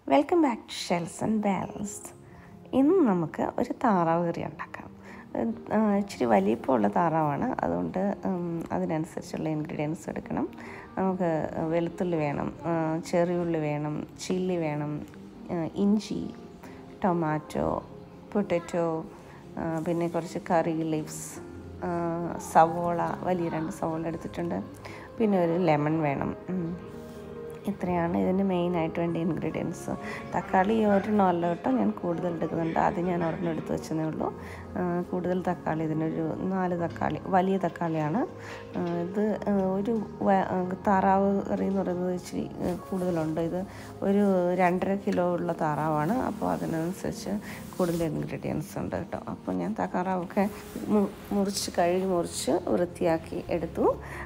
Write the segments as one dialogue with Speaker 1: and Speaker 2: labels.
Speaker 1: Welcome back to shells and balance ഇന്ന് നമുക്ക് ഒരു താറാവ് കറി ഉണ്ടാക്കാം ആ, ഇച്ചിരി വലിപ്പമുള്ള താറാവാണ് അതുകൊണ്ട് ഉം, അതിനനുസരിച്ചുള്ള ഇൻഗ്രീഡിയൻസ് എടുക്കണം നമുക്ക് വെളുത്തുള്ളി വേണം ആ, ചെറിയുള്ളി വേണം ചില്ലി വേണം ആ, ഇഞ്ചി ടൊമാറ്റോ പൊട്ടറ്റോ പിന്നെ കുറച്ച് കറി ലീവ്സ് സവോള വലിയ രണ്ട് സവോള എടുത്തിട്ടുണ്ട് പിന്നെ ഒരു ലെമൺ വേണം ഉം. ഇത്രയാണ് ഇതിന് മെയിനായിട്ട് വേണ്ട ഇൻഗ്രീഡിയൻസ് തക്കാളി ഒരെണ്ണം അല്ല കേട്ടോ ഞാൻ കൂടുതൽ എടുക്കുന്നുണ്ട് ആദ്യം ഞാൻ ഒരെണ്ണം എടുത്ത് വെച്ചതേ ഉള്ളൂ ആ, കൂടുതൽ തക്കാളി ഇതിനൊരു നാല് തക്കാളി വലിയ തക്കാളിയാണ് ആ, ഇത് ആ, ഒരു വ- ആ, താറാവ് കറി എന്ന് പറയുന്നത് ഇച്ചിരി ആ, കൂടുതലുണ്ട് ഇത് ഒരു രണ്ടര കിലോ ഉള്ള താറാവാണ് അപ്പോൾ അതിനനുസരിച്ച് കൂടുതൽ ഇൻഗ്രീഡിയൻസ് ഉണ്ട് കേട്ടോ അപ്പോൾ ഞാൻ താറാവൊക്കെ മു- മുറിച്ച് കഴുകി മുറിച്ച് വൃത്തിയാക്കി എടുത്തു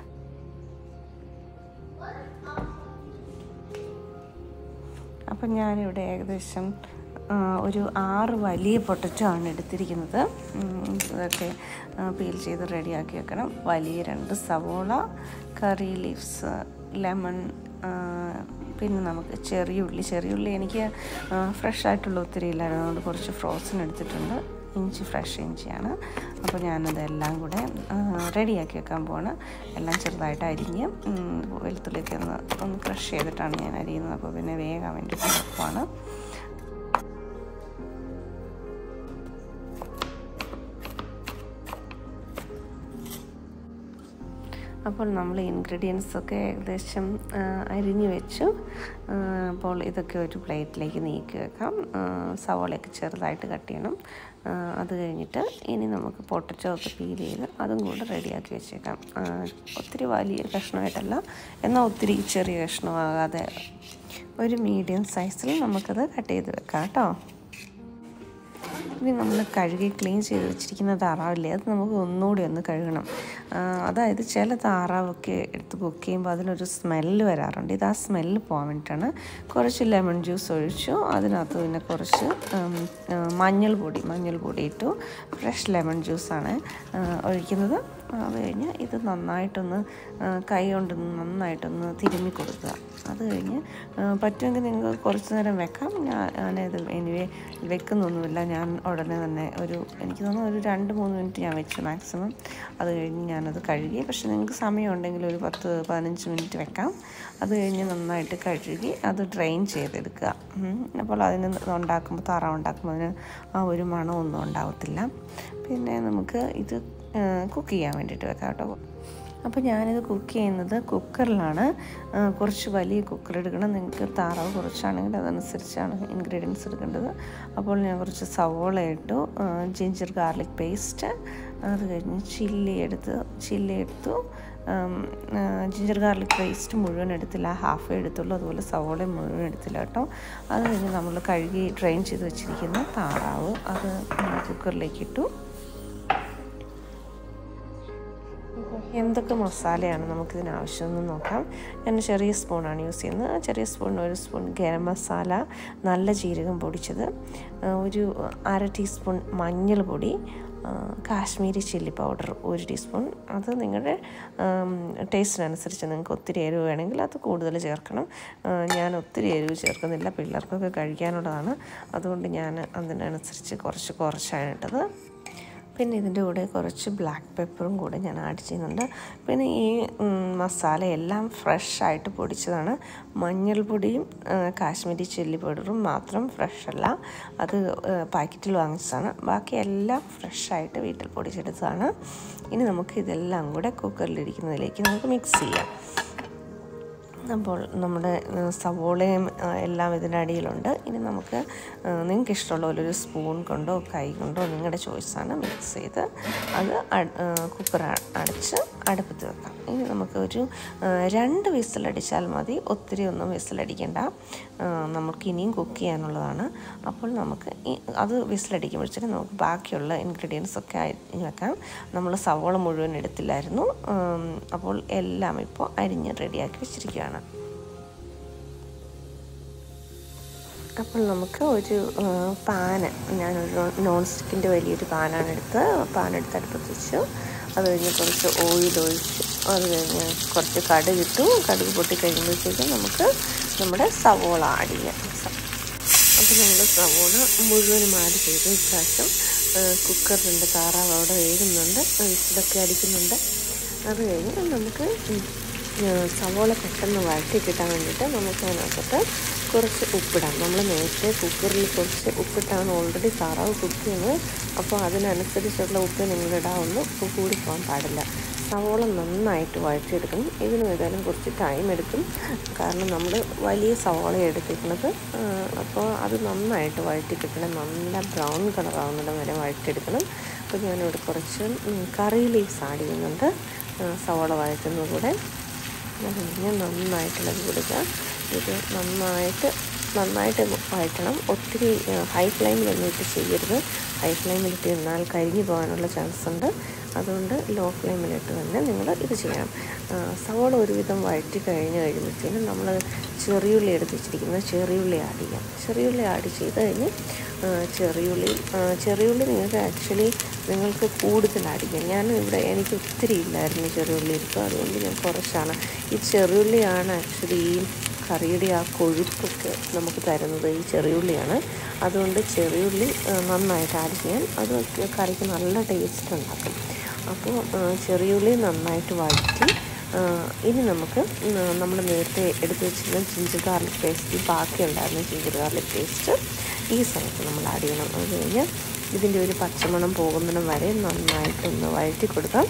Speaker 1: അപ്പം ഞാനിവിടെ ഏകദേശം ആ, ഒരു ആറ് വലിയ പൊട്ടറ്റോ ആണ് എടുത്തിരിക്കുന്നത് ഉം, ഇതൊക്കെ പീൽ ചെയ്ത് റെഡിയാക്കി വെക്കണം വലിയ രണ്ട് സവോള കറി ലീവ്സ് ലെമൺ പിന്നെ നമുക്ക് ചെറിയ ഉള്ളി ചെറിയ ഉള്ളി എനിക്ക് ഫ്രഷ് ആയിട്ടുള്ള ഒത്തിരി ഇല്ലായിരുന്നു അതുകൊണ്ട് കുറച്ച് ഫ്രോസൺ എടുത്തിട്ടുണ്ട് ഇഞ്ചി ഫ്രഷ് ഇഞ്ചിയാണ് അപ്പോൾ ഞാനതെല്ലാം കൂടെ റെഡിയാക്കി വെക്കാൻ പോവാണ് എല്ലാം ചെറുതായിട്ട് അരിഞ്ഞ് ഉം, വെളുത്തുള്ളിയൊക്കെ ഒന്ന് ഒന്ന് ക്രഷ് ചെയ്തിട്ടാണ് ഞാൻ അരിയുന്നത് അപ്പോൾ പിന്നെ വേഗം വേണ്ടി എളുപ്പമാണ് അപ്പോൾ നമ്മൾ ഇൻഗ്രീഡിയൻസ് ഒക്കെ ഏകദേശം ആ, അരിഞ്ഞു വെച്ചു ആ, അപ്പോൾ ഇതൊക്കെ ഒരു പ്ലേറ്റിലേക്ക് നീക്കി വെക്കാം ആ, സവോളയൊക്കെ ചെറുതായിട്ട് കട്ട് ചെയ്യണം ആ, അത് കഴിഞ്ഞിട്ട് ഇനി നമുക്ക് പൊട്ടറ്റോ ഒക്കെ പീൽ ചെയ്ത് അതും കൂടെ റെഡിയാക്കി വെച്ചേക്കാം ആ, ഒത്തിരി വലിയ കഷ്ണമായിട്ടല്ല എന്നാൽ ഒത്തിരി ചെറിയ കഷ്ണമാകാതെ ഒരു മീഡിയം സൈസിൽ നമുക്കത് കട്ട് ചെയ്ത് വെക്കാം കേട്ടോ ഇനി നമ്മൾ കഴുകി ക്ലീൻ ചെയ്ത് വെച്ചിരിക്കുന്ന താറാവില്ലേ അത് നമുക്ക് ഒന്നുകൂടി ഒന്ന് കഴുകണം ആ, അതായത് ചില താറാവൊക്കെ എടുത്ത് കുക്ക് ചെയ്യുമ്പോൾ അതിനൊരു സ്മെല്ല് വരാറുണ്ട് ഇത് ആ സ്മെല്ല് പോകാൻ വേണ്ടിയിട്ടാണ് കുറച്ച് ലെമൺ ജ്യൂസ് ഒഴിച്ചു അതിനകത്ത് പിന്നെ കുറച്ച് ഉം, ആ, മഞ്ഞൾ പൊടി മഞ്ഞൾ പൊടി ഇട്ടു ഫ്രഷ് ലെമൺ ജ്യൂസാണ് ആ, ഒഴിക്കുന്നത് അത് കഴിഞ്ഞ് ഇത് നന്നായിട്ടൊന്ന് ആ, കൈ കൊണ്ടൊന്ന് നന്നായിട്ടൊന്ന് തിരുമ്മി കൊടുക്കുക അത് കഴിഞ്ഞ് ആ, പറ്റുമെങ്കിൽ നിങ്ങൾക്ക് കുറച്ച് നേരം വെക്കാം ഞാൻ ഞാനിത് എനിവേ വെക്കുന്നൊന്നുമില്ല ഞാൻ ഉടനെ തന്നെ ഒരു എനിക്ക് തോന്നുന്നു ഒരു രണ്ട് മൂന്ന് മിനിറ്റ് ഞാൻ വെച്ചു മാക്സിമം അത് കഴിഞ്ഞ് ഞാനത് കഴുകി പക്ഷെ നിങ്ങൾക്ക് സമയമുണ്ടെങ്കിൽ ഒരു പത്ത് പതിനഞ്ച് മിനിറ്റ് വെക്കാം അത് കഴിഞ്ഞ് നന്നായിട്ട് കഴുകി അത് ഡ്രെയിൻ ചെയ്തെടുക്കുക ഉം. അപ്പോൾ അതിന് ഉണ്ടാക്കുമ്പോൾ താറാവ് ഉണ്ടാക്കുമ്പോൾ അതിന് ആ ഒരു മണമൊന്നും ഉണ്ടാവത്തില്ല പിന്നെ നമുക്ക് ഇത് കുക്ക് ചെയ്യാൻ വേണ്ടിയിട്ട് വെക്കാം കേട്ടോ അപ്പോൾ ഞാനിത് കുക്ക് ചെയ്യുന്നത് കുക്കറിലാണ് ആ, കുറച്ച് വലിയ കുക്കർ എടുക്കണം നിങ്ങൾക്ക് താറാവ് കുറച്ചാണെങ്കിൽ അതനുസരിച്ചാണ് ഇൻഗ്രീഡിയൻസ് എടുക്കേണ്ടത് അപ്പോൾ ഞാൻ കുറച്ച് സവോള ഇട്ടു ആ, ജിഞ്ചർ ഗാർലിക് പേസ്റ്റ് അത് കഴിഞ്ഞ് ചില്ലി എടുത്ത് ചില്ലി എടുത്തു ആം, ആ, ജിഞ്ചർ ഗാർലിക് പേസ്റ്റ് മുഴുവൻ എടുത്തില്ല ഹാഫ് എടുത്തുള്ളൂ അതുപോലെ സവോള മുഴുവൻ എടുത്തില്ല കേട്ടോ അത് കഴിഞ്ഞ് നമ്മൾ കഴുകി ഡ്രെയിൻ ചെയ്ത് വെച്ചിരിക്കുന്ന താറാവ് അത് കുക്കറിലേക്ക് ഇട്ടു എന്തൊക്കെ മസാലയാണ് നമുക്കിതിന് ആവശ്യമെന്ന് നോക്കാം ഞാൻ ചെറിയ സ്പൂണാണ് യൂസ് ചെയ്യുന്നത് ആ ചെറിയ സ്പൂണിന് ഒരു സ്പൂൺ ഗരം മസാല നല്ല ജീരകം പൊടിച്ചത് ആ, ഒരു അര ടീസ്പൂൺ മഞ്ഞൾ പൊടി ആ, കാശ്മീരി ചില്ലി പൗഡർ ഒരു ടീസ്പൂൺ അത് നിങ്ങളുടെ ടേസ്റ്റിനനുസരിച്ച് നിങ്ങൾക്ക് ഒത്തിരി എരിവ് വേണമെങ്കിൽ അത് കൂടുതൽ ചേർക്കണം ആ, ഞാൻ ഒത്തിരി എരിവ് ചേർക്കുന്നില്ല പിള്ളേർക്കൊക്കെ കഴിക്കാനുള്ളതാണ് അതുകൊണ്ട് ഞാൻ അതിനനുസരിച്ച് കുറച്ച് കുറച്ചാണ് ഇട്ടത് പിന്നെ ഇതിൻ്റെ കൂടെ കുറച്ച് ബ്ലാക്ക് പെപ്പറും കൂടെ ഞാൻ ആഡ് ചെയ്യുന്നുണ്ട് പിന്നെ ഈ ഉം, മസാല എല്ലാം ഫ്രഷ് ആയിട്ട് പൊടിച്ചതാണ് മഞ്ഞൾപ്പൊടിയും ആ, കാശ്മീരി ചില്ലി പൗഡറും മാത്രം ഫ്രഷ് അല്ല അത് ആ, പാക്കറ്റിൽ വാങ്ങിച്ചതാണ് ബാക്കി എല്ലാം ഫ്രഷ് ആയിട്ട് വീട്ടിൽ പൊടിച്ചെടുത്തതാണ് ഇനി നമുക്ക് ഇതെല്ലാം കൂടെ കുക്കറിലിരിക്കുന്നതിലേക്ക് നമുക്ക് മിക്സ് ചെയ്യാം അപ്പോൾ നമ്മുടെ ആ, സവോളയും ആ, എല്ലാം ഇതിൻ്റെ അടിയിലുണ്ട് ഇനി നമുക്ക് നിങ്ങൾക്ക് ഇഷ്ടമുള്ള പോലെ ഒരു സ്പൂൺ കൊണ്ടോ കൈ കൊണ്ടോ നിങ്ങളുടെ ചോയ്സാണ് മിക്സ് ചെയ്ത് അത് കുക്കർ അടച്ച് അടുപ്പത്ത് വെക്കാം ഇനി നമുക്ക് ഒരു ആ, രണ്ട് വിസിലടിച്ചാൽ മതി ഒത്തിരി ഒന്നും വിസിലടിക്കേണ്ട ആ, നമുക്ക് ഇനിയും കുക്ക് ചെയ്യാനുള്ളതാണ് അപ്പോൾ നമുക്ക് ഈ അത് വിസിലടിക്കുമ്പോഴത്തേക്കും നമുക്ക് ബാക്കിയുള്ള ഇൻഗ്രീഡിയൻസ് ഒക്കെ അരിഞ്ഞ് വെക്കാം നമ്മൾ സവോള മുഴുവൻ എടുത്തില്ലായിരുന്നു ഉം, അപ്പോൾ എല്ലാം ഇപ്പോൾ അരിഞ്ഞ് റെഡിയാക്കി വെച്ചിരിക്കുകയാണ് അപ്പോൾ നമുക്ക് ഒരു ആ, പാന് ഞാനൊരു നോൺ സ്റ്റിക്കിൻ്റെ വലിയൊരു പാനാണ് എടുത്ത് പാൻ എടുത്ത് അടുപ്പത്ത് വെച്ചു അത് കഴിഞ്ഞ് കുറച്ച് ഓയിൽ ഒഴിച്ചു അത് കഴിഞ്ഞ് കുറച്ച് കടുക് ഇട്ടു കടുക് പൊട്ടി കഴിയുമ്പോഴത്തേക്കും നമുക്ക് നമ്മുടെ സവോള ആഡ് ചെയ്യാം സ- അപ്പോൾ നമ്മൾ സവോള മുഴുവനും ആഡ് ചെയ്തു ഇപ്രാവശ്യം കുക്കറിലുണ്ട് താറാവ് അവിടെ വേകുന്നുണ്ട് വിസിലൊക്കെ അടിക്കുന്നുണ്ട് അത് കഴിഞ്ഞ് നമുക്ക് സവോള പെട്ടെന്ന് വഴറ്റി കിട്ടാൻ വേണ്ടിയിട്ട് നമുക്ക് അതിനകത്തോട്ട് കുറച്ച് ഉപ്പിടാം നമ്മൾ നേരത്തെ കുക്കറിൽ കുറച്ച് ഉപ്പിട്ടാണ് ഓൾറെഡി താറാവ് കുക്ക് ചെയ്യുന്നത് അപ്പോൾ അതിനനുസരിച്ചുള്ള ഉപ്പ് നിങ്ങളിടാവുള്ളൂ ഉപ്പ് കൂടി പോകാൻ പാടില്ല സവോള നന്നായിട്ട് വഴറ്റിയെടുക്കണം ഇതിന് ഏതായാലും കുറച്ച് ടൈം എടുക്കും കാരണം നമ്മൾ വലിയ സവോള എടുത്തിരിക്കുന്നത് അപ്പോൾ അത് നന്നായിട്ട് വഴറ്റി കിട്ടണം നല്ല ബ്രൗൺ കളറാവുന്നിടം വരെ വഴറ്റിയെടുക്കണം അപ്പോൾ ഞാനിവിടെ കുറച്ച് കറി ലീവ്സ് ആഡ് ചെയ്യുന്നുണ്ട് സവോള വഴറ്റുന്ന കൂടെ അതിന് നന്നായിട്ട് ഇളകി കൊടുക്കുക ഇത് നന്നായിട്ട് നന്നായിട്ട് വഴറ്റണം ഒത്തിരി ഹൈ ഫ്ലെയിമിലൊന്നും ഇട്ട് ചെയ്യരുത് ഹൈ ഫ്ലെയിമിലിട്ട് നിന്നാൽ കരിഞ്ഞു പോകാനുള്ള ചാൻസ് ഉണ്ട് അതുകൊണ്ട് ലോ ഫ്ലെയിമിലിട്ട് തന്നെ നിങ്ങൾ ഇത് ചെയ്യണം സവോള ഒരുവിധം വഴറ്റി കഴിഞ്ഞ് കഴിയുമ്പോഴത്തേനും നമ്മൾ ചെറിയുള്ളി എടുത്ത് വെച്ചിരിക്കുന്നത് ചെറിയുള്ളി ആഡ് ചെയ്യാം ചെറിയുള്ളി ആഡ് ചെയ്ത് കഴിഞ്ഞ് ചെറിയുള്ളി ചെറിയുള്ളി നിങ്ങൾക്ക് ആക്ച്വലി നിങ്ങൾക്ക് കൂടുതൽ ആഡ് ചെയ്യാം ഞാൻ ഇവിടെ എനിക്ക് ഒത്തിരി ഇല്ലായിരുന്നു ചെറിയുള്ളി ഇരിക്കും അതുകൊണ്ട് ഞാൻ കുറച്ചാണ് ഈ ചെറിയുള്ളിയാണ് ആക്ച്വലി ഈ കറിയുടെ ആ കൊഴുപ്പൊക്കെ നമുക്ക് തരുന്നത് ഈ ചെറിയുള്ളിയാണ് അതുകൊണ്ട് ചെറിയുള്ളി നന്നായിട്ട് ആഡ് ചെയ്യാൻ അത് കറിക്ക് നല്ല ടേസ്റ്റ് ഉണ്ടാക്കും അപ്പോൾ ചെറിയുള്ളി നന്നായിട്ട് വഴറ്റി ഇനി നമുക്ക് നമ്മൾ നേരത്തെ എടുത്ത് വെച്ചിരുന്ന ജിഞ്ചർ ഗാർലിക് പേസ്റ്റ് ബാക്കി ഉണ്ടായിരുന്ന ജിഞ്ചർ ഗാർലിക് പേസ്റ്റ് ഈ സമയത്ത് നമ്മൾ ആഡ് ചെയ്യണം അത് കഴിഞ്ഞ് ഇതിൻ്റെ ഒരു പച്ചമണം പോകുന്നിടം വരെ നന്നായിട്ടൊന്ന് വഴറ്റി കൊടുക്കാം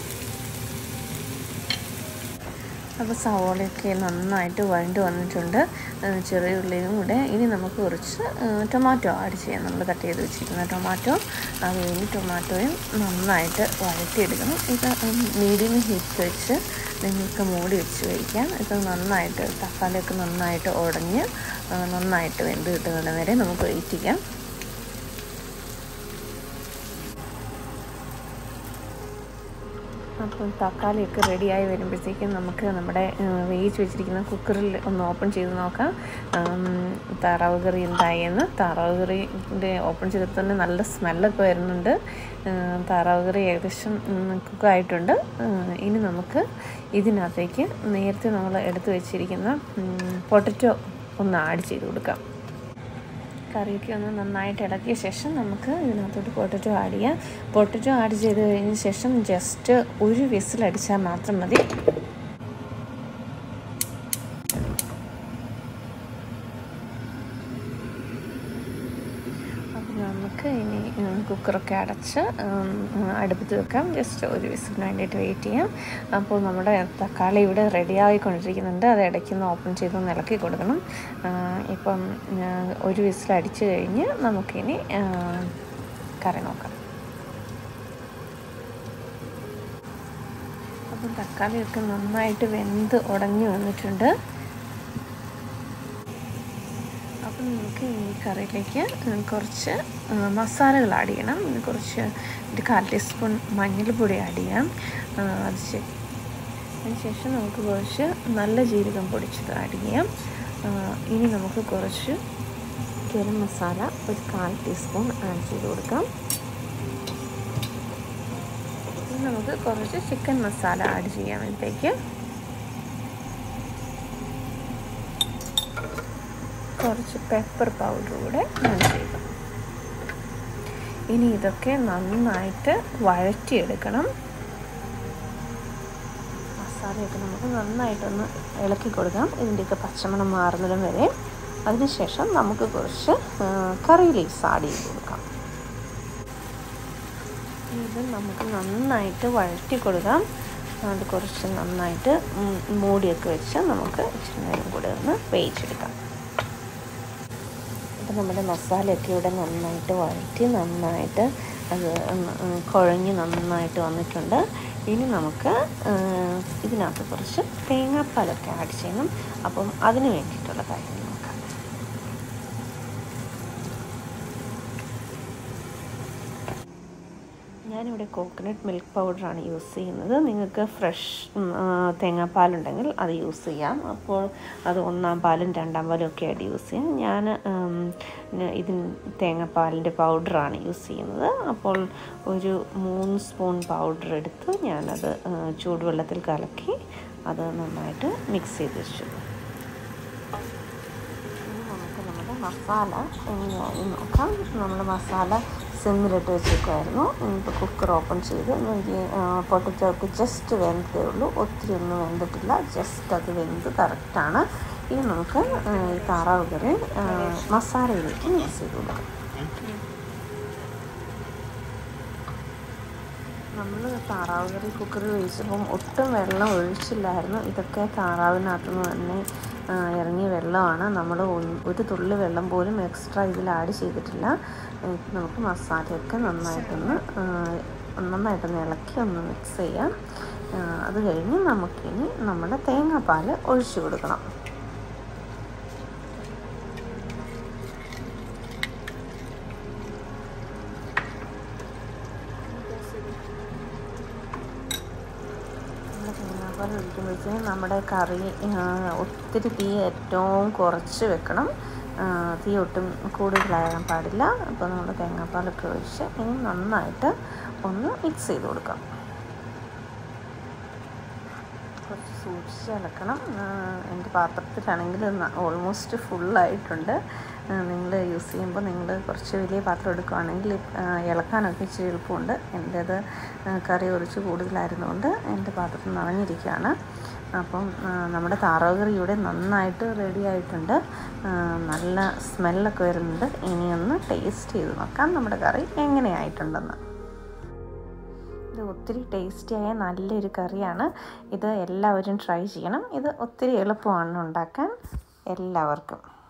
Speaker 1: അപ്പോൾ സവോളയൊക്കെ നന്നായിട്ട് വഴണ്ട് വന്നിട്ടുണ്ട് ചെറിയ ഉള്ളിയും കൂടെ ഇനി നമുക്ക് കുറച്ച് ടൊമാറ്റോ ആഡ് ചെയ്യാം നമ്മൾ കട്ട് ചെയ്ത് വെച്ചിരിക്കുന്ന ടൊമാറ്റോ അത് കഴിഞ്ഞ് ടൊമാറ്റോയും നന്നായിട്ട് വഴറ്റിയെടുക്കണം ഇത് മീഡിയം ഹീറ്റ് വെച്ച് നിങ്ങൾക്ക് മൂടി വെച്ച് കഴിക്കാം ഇത് നന്നായിട്ട് തക്കാളിയൊക്കെ നന്നായിട്ട് ഉടഞ്ഞ് നന്നായിട്ട് വെന്ത് കിട്ടുന്നത് വരെ നമുക്ക് വെയിറ്റ് ചെയ്യാം അപ്പം തക്കാളിയൊക്കെ റെഡിയായി വരുമ്പോഴത്തേക്കും നമുക്ക് നമ്മുടെ വേവിച്ച് വെച്ചിരിക്കുന്ന കുക്കറിൽ ഒന്ന് ഓപ്പൺ ചെയ്ത് നോക്കാം താറാവ് കറി എന്തായെന്ന് താറാവ് കറിൻ്റെ ഓപ്പൺ ചെയ്തിട്ട് തന്നെ നല്ല സ്മെല്ലൊക്കെ വരുന്നുണ്ട് താറാവ് കറി ഏകദേശം കുക്കായിട്ടുണ്ട് ഇനി നമുക്ക് ഇതിനകത്തേക്ക് നേരത്തെ നമ്മൾ എടുത്തു വെച്ചിരിക്കുന്ന പൊട്ടറ്റോ ഒന്ന് ആഡ് ചെയ്ത് കൊടുക്കാം കറിയൊക്കെ ഒന്ന് നന്നായിട്ട് ഇളക്കിയ ശേഷം നമുക്ക് ഇതിനകത്തോട്ട് പൊട്ടറ്റോ ആഡ് ചെയ്യാം പൊട്ടറ്റോ ആഡ് ചെയ്ത് കഴിഞ്ഞ ശേഷം ജസ്റ്റ് ഒരു വിസിലടിച്ചാൽ മാത്രം മതി അപ്പോൾ നമുക്ക് ഇനി കുക്കറൊക്കെ അടച്ച് അടുപ്പത്ത് വെക്കാം ജസ്റ്റ് ഒരു വിസിലിന് വേണ്ടിയിട്ട് വെയിറ്റ് ചെയ്യാം അപ്പോൾ നമ്മുടെ തക്കാളി ഇവിടെ റെഡി ആയിക്കൊണ്ടിരിക്കുന്നുണ്ട് അത് ഇടയ്ക്കൊന്ന് ഓപ്പൺ ചെയ്ത് ഒന്ന് ഇളക്കി കൊടുക്കണം ഇപ്പം ഒരു വിസിൽ അടിച്ച് കഴിഞ്ഞ് നമുക്കിനി കറി നോക്കാം അപ്പം തക്കാളിയൊക്കെ നന്നായിട്ട് വെന്ത് ഉടഞ്ഞു വന്നിട്ടുണ്ട് അപ്പം നമുക്ക് ഈ കറിയിലേക്ക് കുറച്ച് മസാലകൾ ആഡ് ചെയ്യണം കുറച്ച് ഒരു കാൽ ടീസ്പൂൺ മഞ്ഞൾപ്പൊടി ആഡ് ചെയ്യാം അത് അതിനുശേഷം നമുക്ക് കുറച്ച് നല്ല ജീരകം പൊടിച്ചത് ആഡ് ചെയ്യാം ഇനി നമുക്ക് കുറച്ച് ഗരം മസാല ഒരു കാൽ ടീസ്പൂൺ ആഡ് ചെയ്ത് കൊടുക്കാം ഇനി നമുക്ക് കുറച്ച് ചിക്കൻ മസാല ആഡ് ചെയ്യാം ഇതിലേക്ക് കുറച്ച് പെപ്പർ പൗഡർ കൂടെ ആഡ് ചെയ്തു ഇനി ഇതൊക്കെ നന്നായിട്ട് വഴറ്റിയെടുക്കണം മസാലയൊക്കെ നമുക്ക് നന്നായിട്ടൊന്ന് ഇളക്കി കൊടുക്കാം ഇതിൻ്റെയൊക്കെ പച്ചമണം മാറുന്നിടം വരെ അതിനുശേഷം നമുക്ക് കുറച്ച് കറി ലീവ്സ് ആഡ് ചെയ്ത് കൊടുക്കാം ഇത് നമുക്ക് നന്നായിട്ട് വഴറ്റി കൊടുക്കാം അത് കുറച്ച് നന്നായിട്ട് മൂടിയൊക്കെ വെച്ച് നമുക്ക് ഇച്ചിരി നേരം കൂടെ ഒന്ന് വേവിച്ചെടുക്കാം അപ്പോൾ നമ്മുടെ മസാലയൊക്കെ ഇവിടെ നന്നായിട്ട് വഴറ്റി നന്നായിട്ട് അത് കുഴഞ്ഞ് നന്നായിട്ട് വന്നിട്ടുണ്ട് ഇനി നമുക്ക് ഇതിനകത്ത് കുറച്ച് തേങ്ങാപ്പാലൊക്കെ ആഡ് ചെയ്യണം അപ്പം അതിന് വേണ്ടിയിട്ടുള്ള കാര്യങ്ങൾ നോക്കാം ഞാനിവിടെ കോക്കനട്ട് മിൽക്ക് പൗഡറാണ് യൂസ് ചെയ്യുന്നത് നിങ്ങൾക്ക് ഫ്രഷ് തേങ്ങാപ്പാലുണ്ടെങ്കിൽ അത് യൂസ് ചെയ്യാം അപ്പോൾ അത് ഒന്നാം പാലും രണ്ടാം പാലും ഒക്കെ ആയിട്ട് യൂസ് ചെയ്യാം ഞാൻ ഇതിന് തേങ്ങാപ്പാലിൻ്റെ പൗഡറാണ് യൂസ് ചെയ്യുന്നത് അപ്പോൾ ഒരു മൂന്ന് സ്പൂൺ പൗഡർ എടുത്ത് ഞാനത് ചൂടുവെള്ളത്തിൽ കലക്കി അത് നന്നായിട്ട് മിക്സ് ചെയ്ത് വെച്ചു നമുക്ക് നമ്മുടെ മസാല എങ്ങനെയായി നോക്കാം നമ്മൾ മസാല സിമ്മിലിട്ട് വെച്ചേക്കുമായിരുന്നു ഇപ്പോൾ കുക്കർ ഓപ്പൺ ചെയ്ത് എനിക്ക് പൊട്ടറ്റോ ഒക്കെ ജസ്റ്റ് വെന്തേ ഉള്ളൂ ഒത്തിരി ഒന്നും വെന്തിട്ടില്ല ജസ്റ്റ് അത് വെന്ത് കറക്റ്റാണ് ഇനി നമുക്ക് ആ, ഈ താറാവ് കറി ആ, മസാലയിലേക്ക് മിക്സ് ചെയ്ത് കൊടുക്കാം നമ്മൾ താറാവ് കറി കുക്കറിൽ ഒഴിച്ചപ്പം ഒട്ടും വെള്ളം ഒഴിച്ചില്ലായിരുന്നു ഇതൊക്കെ താറാവിനകത്തുനിന്ന് തന്നെ ആ, ഇറങ്ങിയ വെള്ളമാണ് നമ്മൾ ഒരു തുള്ളി വെള്ളം പോലും എക്സ്ട്രാ ഇതിൽ ആഡ് ചെയ്തിട്ടില്ല ഉം, നമുക്ക് മസാലയൊക്കെ നന്നായിട്ടൊന്ന് ആ, നന്നായിട്ടൊന്ന് ഇളക്കി ഒന്ന് മിക്സ് ചെയ്യാം ആ, അത് കഴിഞ്ഞ് നമുക്കിനി നമ്മുടെ തേങ്ങാപ്പാൽ ഒഴിച്ചു കൊടുക്കണം തേങ്ങാപ്പാൽ ഒഴിക്കുമ്പോഴത്തേക്കും നമ്മുടെ കറി ആ, ഒത്തിരി തീ ഏറ്റവും കുറച്ച് വെക്കണം ആ, തീ ഒട്ടും കൂടുതലാകാൻ പാടില്ല അപ്പോൾ നമ്മൾ തേങ്ങാപ്പാലൊക്കെ ഒഴിച്ച് ഇനി നന്നായിട്ട് ഒന്ന് മിക്സ് ചെയ്ത് കൊടുക്കാം കുറച്ച് സൂക്ഷിച്ച് ഇളക്കണം ആ, എൻ്റെ പാത്രത്തിലാണെങ്കിൽ ഓൾമോസ്റ്റ് ഫുള്ളായിട്ടുണ്ട് നിങ്ങൾ യൂസ് ചെയ്യുമ്പോൾ നിങ്ങൾ കുറച്ച് വലിയ പാത്രം എടുക്കുകയാണെങ്കിൽ ആ, ഇളക്കാനൊക്കെ ഇച്ചിരി എളുപ്പമുണ്ട് എൻ്റേത് ആ, കറി കുറച്ച് കൂടുതലായിരുന്നുകൊണ്ട് എൻ്റെ പാത്രത്തിൽ നിറഞ്ഞിരിക്കുകയാണ് അപ്പം ആ, നമ്മുടെ താറാവ് കറി ഇവിടെ നന്നായിട്ട് റെഡി ആയിട്ടുണ്ട് ആ, നല്ല സ്മെല്ലൊക്കെ വരുന്നുണ്ട് ഇനിയൊന്ന് ടേസ്റ്റ് ചെയ്ത് നോക്കാം നമ്മുടെ കറി എങ്ങനെയായിട്ടുണ്ടെന്ന് ഇത് ഒത്തിരി ടേസ്റ്റിയായ നല്ലൊരു കറിയാണ് ഇത് എല്ലാവരും ട്രൈ ചെയ്യണം ഇത് ഒത്തിരി എളുപ്പമാണ് ഉണ്ടാക്കാൻ എല്ലാവർക്കും